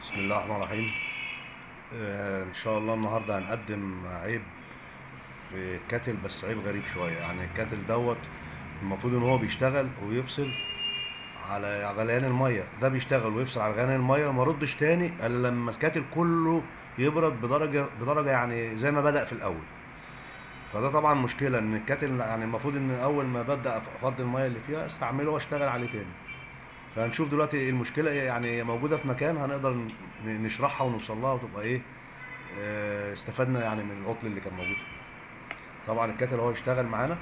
بسم الله الرحمن الرحيم آه ان شاء الله النهارده هنقدم عيب في كاتل بس عيب غريب شويه يعني الكاتل دوت المفروض ان هو بيشتغل وبيفصل على غليان الميه ده بيشتغل ويفصل على غليان الميه وما ردش تاني الا لما الكاتل كله يبرد بدرجه بدرجه يعني زي ما بدأ في الاول فده طبعا مشكله ان الكاتل يعني المفروض ان اول ما ببدأ افضي الميه اللي فيها استعمله واشتغل عليه تاني فهنشوف دلوقتي المشكله إيه، يعني موجوده في مكان هنقدر ن- نشرحها ونوصل لها وتبقى ايه آه، استفدنا يعني من العطل اللي كان موجود فيه طبعا الكاتل هو يشتغل معانا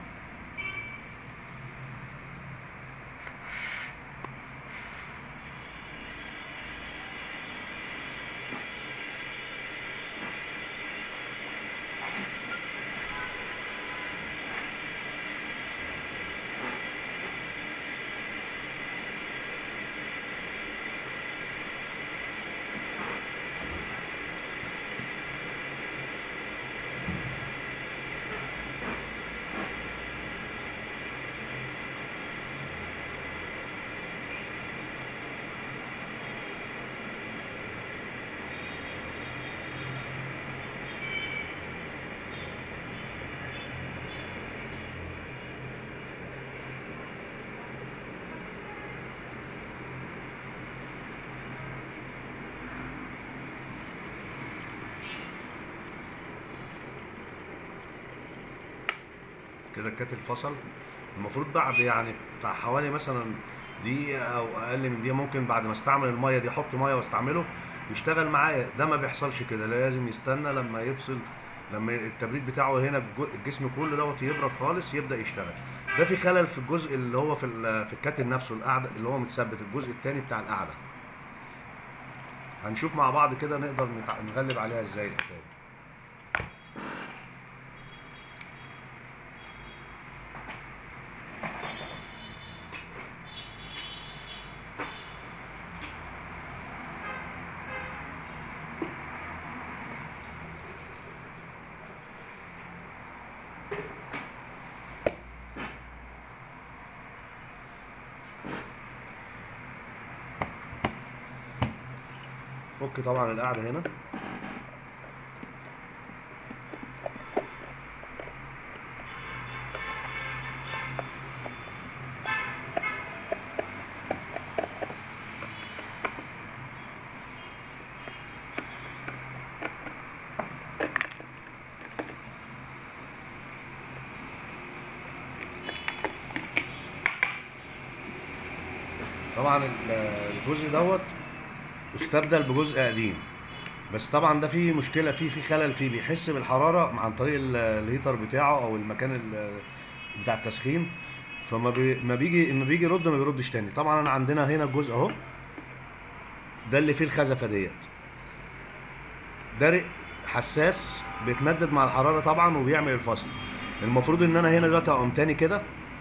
كده الكاتل فصل المفروض بعد يعني بتاع حوالي مثلا دقيقة أو أقل من دقيقة ممكن بعد ما استعمل المية دي أحط مية واستعمله يشتغل معايا ده ما بيحصلش كده لازم يستنى لما يفصل لما التبريد بتاعه هنا الجو- الجسم كله دوت يبرد خالص يبدأ يشتغل ده في خلل في الجزء اللي هو في ال- في الكاتل نفسه القعدة اللي هو متثبت الجزء التاني بتاع القعدة هنشوف مع بعض كده نقدر نتع- نغلب عليها ازاي الحكاية دي. فك طبعا القعدة هنا طبعا ال- الجزء دوت استبدل بجزء قديم بس طبعا ده فيه مشكله فيه في خلل فيه بيحس بالحراره عن طريق ال- الهيتر بتاعه او المكان ال- بتاع التسخين فما بي ما بيجي ما بيجي يرد ما بيردش تاني طبعا انا عندنا هنا جزء اهو ده اللي فيه الخزفه ديت ده رق حساس بيتمدد مع الحراره طبعا وبيعمل الفصل المفروض ان انا هنا دلوقتي اقوم تاني كده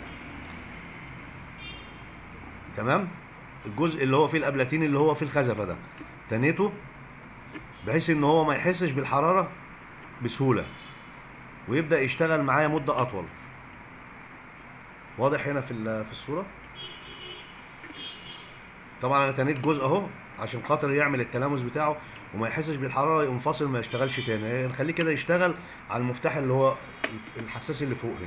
تمام الجزء اللي هو فيه الابلاتين اللي هو فيه الخزفه ده تنيته بحيث ان هو ما يحسش بالحراره بسهوله ويبدا يشتغل معايا مده اطول واضح هنا في ال- في الصوره طبعا انا تنيت جزء اهو عشان خاطر يعمل التلامس بتاعه وما يحسش بالحراره يقوم فاصل ما يشتغلش تاني نخليه كده يشتغل على المفتاح اللي هو الف- الحساس اللي فوق هنا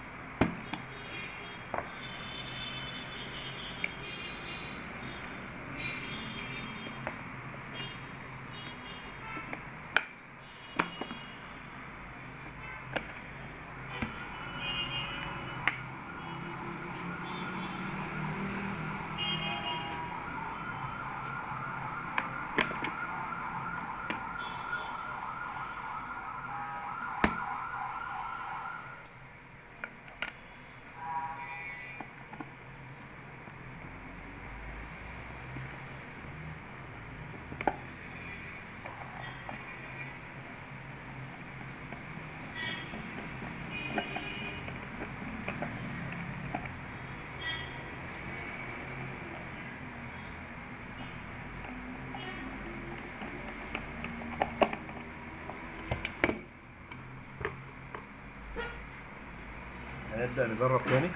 هنبدأ نجرب تاني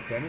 تاني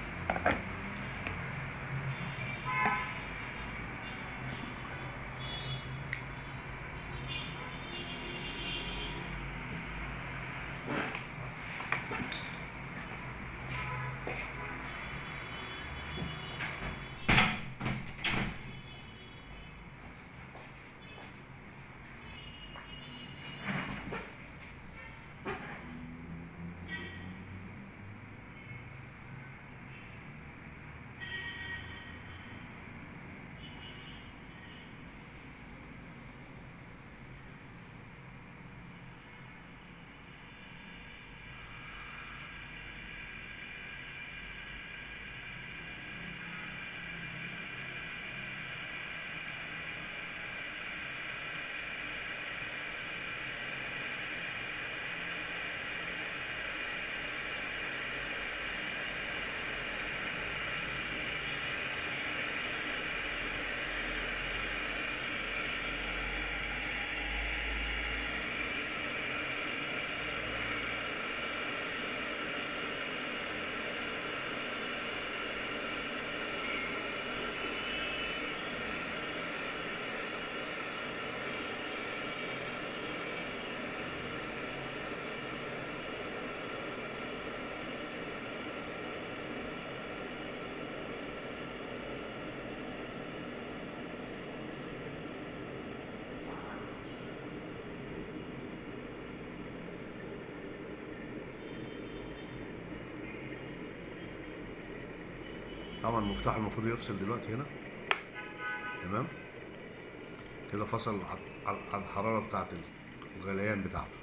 طبعا المفتاح المفروض يفصل دلوقتي هنا تمام كده فصل على- على على الحرارة بتاعت الغليان بتاعته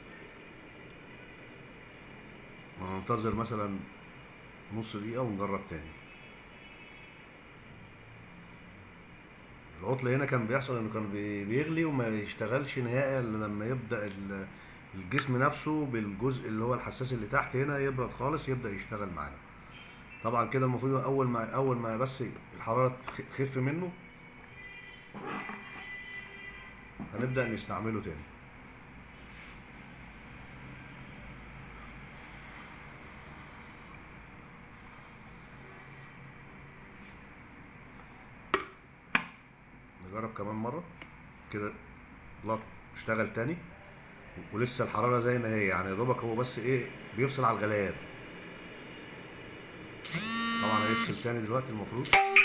وننتظر مثلا نص دقيقة ونجرب تاني العطل هنا كان بيحصل انه كان بي- بيغلي وما يشتغلش نهائي الا لما يبدأ ال- الجسم نفسه بالجزء اللي هو الحساس اللي تحت هنا يبرد خالص يبدأ يشتغل معانا طبعا كده المفروض اول ما اول ما بس الحراره تخ- تخف منه هنبدا نستعمله تاني نجرب كمان مره كده لط اشتغل تاني ولسه الحراره زي ما هي يعني يا دوبك هو بس ايه بيفصل على الغليان طبعا هيفصل تاني دلوقتي المفروض